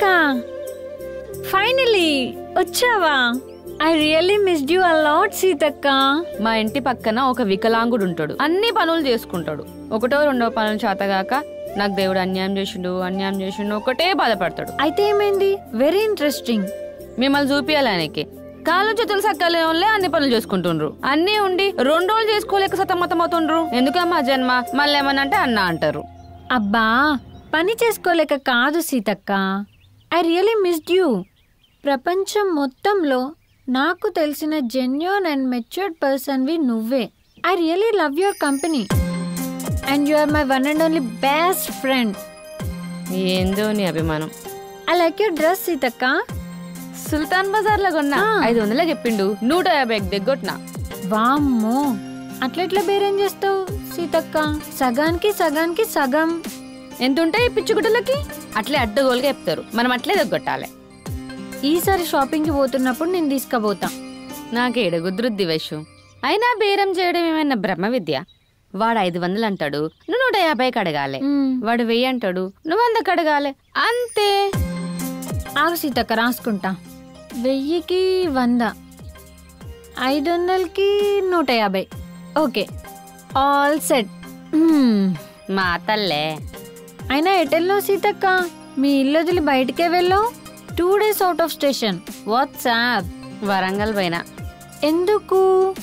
Seethakka finally వచ్చావా I really missed you a lot Seethakka మా ఇంటి పక్కన ఒక వికలాంగుడు ఉంటాడు అన్ని పనులు చేసుకుంటాడు ఒకటో రెండో పనులు చేతగాక నాకు దేవుడు అన్యాయం చేసిండు అన్యాయం చేసిండు ఒకటే బాధపడతాడు అయితే ఏమైంది వెరీ ఇంట్రెస్టింగ్ మిమ్మల్ని చూపియాలి ఆయనకి కాళ్ళు చేతులు సక్కలే వాళ్ళే అన్ని పనులు చేసుకుంటుండ్రు అన్ని ఉండి రెండు రోజులు చేసుకోలేక సతమతం అవుతుండ్రు ఎందుకమ్మా జన్మ మళ్ళీ ఏమన్నా అంటే అన్న అంటారు అబ్బా పని చేసుకోలేక కాదు Seethakka I really missed you ప్రపంచం మొత్తంలో నాకు తెలిసిన జెన్యున్ అండ్ మెచ్యూర్డ్ పర్సన్వి నువ్వే I really love your company and you are my one and only best friend ఏందో నీ అభిమానం I like your dress Seethakka Sultan Bazaar లో కొన్నా ఆ. ఐదు వందలకి చెప్పిండు నూట యాభై దిగ్గొట్టినా వామ్మో అట్లెట్లా బేరేం చేస్తావు సీతక్క సగానికి సగానికి సగం ఎంత ఉంటాయి ఈ పిచ్చుగుడ్డలకి అట్లే అడ్డగోలుగా చెప్తారు మనం అట్లే దగ్గొట్టాలి ఈసారి షాపింగ్కి పోతున్నప్పుడు నేను తీసుకుపోతా నాకు ఎడగుద్రుద్ది వయసు అయినా బేరం చేయడం ఏమైనా బ్రహ్మ విద్య వాడు ఐదు వందలు అంటాడు నువ్వు నూట యాభైకి అడగాలి మ్మ్. వాడు వెయ్యి అంటాడు నువ్వు వందకి అడగాలి అంతే ఆగు సీతక్క రాసుకుంటా వెయ్యికి వంద ఐదు వందలకి నూట యాభై ఓకే ఆల్ సెట్ మా తల్లే అయినా ఎటెల్లో సీతక్క మీ ఇల్లు వదిలి బయటకే వెళ్ళావు two days out of station WhatsApp Warangal పైన ఎందుకు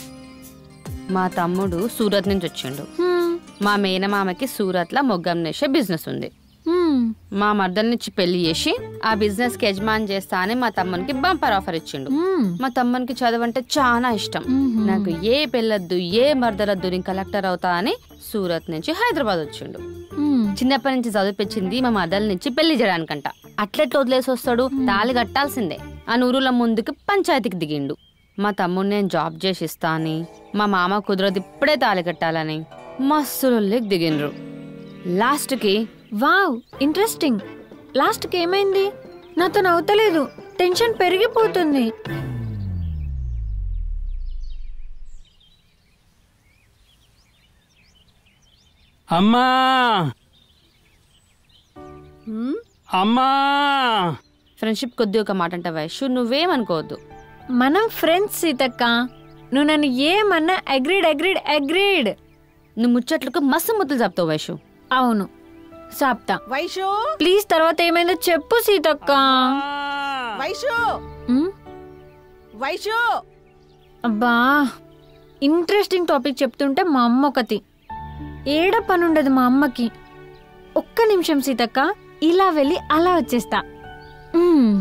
మా తమ్ముడు సూరత్ నుంచి వచ్చిండు హ్మ్, మా మేనమామకి సూరత్ లో మొగ్గం నేసే బిజినెస్ ఉంది హ్మ్, మా మర్దల్నిచ్చి పెళ్లి చేసి ఆ బిజినెస్ కి యజమాని చేస్తా అని మా తమ్మునికి బంపర్ ఆఫర్ ఇచ్చిండు హ్మ్, మా తమ్మునికి చదువు అంటే చాలా ఇష్టం మ్మ్. నాకు ఏ పెళ్ళొద్దు ఏ మర్దలొద్దు నేను కలెక్టర్ అవుతా అని సూరత్ నుంచి హైదరాబాద్ వచ్చిండు హ్మ్. చిన్నప్పటి నుంచి చదివిపించింది మా మదల నుంచి పెళ్లి చేయడానికంట అట్లెట్లు వదిలేసి వస్తాడు తాళి కట్టాల్సిందే ఆ నూరుల ముందుకి పంచాయతీకి దిగిండు మా తమ్ముడు నేను జాబ్ చేసి ఇస్తా అని మా మామ కుదరదు ఇప్పుడే తాళి కట్టాలని మస్తు లొల్లికి దిగిండ్రు లాస్ట్కి వావ్ ఇంట్రెస్టింగ్ లాస్ట్కి ఏమైంది నాతో నవ్వుతలేదు టెన్షన్ పెరిగిపోతుంది అమ్మా అమ్మా ఫ్రెండ్షిప్ కొద్ది ఒక మాట అంటే వయసు నువ్వేమనుకోవద్దు మనం ఫ్రెండ్స్ సీతక్క నువ్వు నన్ను ఏమన్నా అగ్రీడ్ అగ్రీడ్ అగ్రీడ్ నువ్వు ముచ్చట్లకు మస్తు ముద్దులు చెప్తావు వయసు అవును సాప్తా వైషు ప్లీజ్ తర్వాత ఏమైందో చెప్పు సీతక్క వైషు ఉమ్, వైషు అబ్బా ఇంట్రెస్టింగ్ టాపిక్ చెప్తుంటే మా అమ్మ ఒకటి ఏడ పనుండదు మా అమ్మకి ఒక్క నిమిషం సీతక్క ఇలా వెళ్ళి అలా వచ్చేస్తా ఉమ్,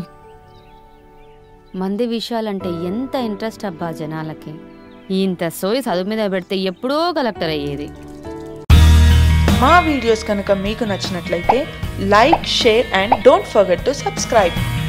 మంది విషయాలంటే ఎంత ఇంట్రెస్ట్ అబ్బా జనాలకి ఇంత సోయి చదువు మీద పెడితే ఎప్పుడో కలెక్టర్ అయ్యేది మా వీడియోస్ కనుక మీకు నచ్చినట్లయితే like share and don't forget to subscribe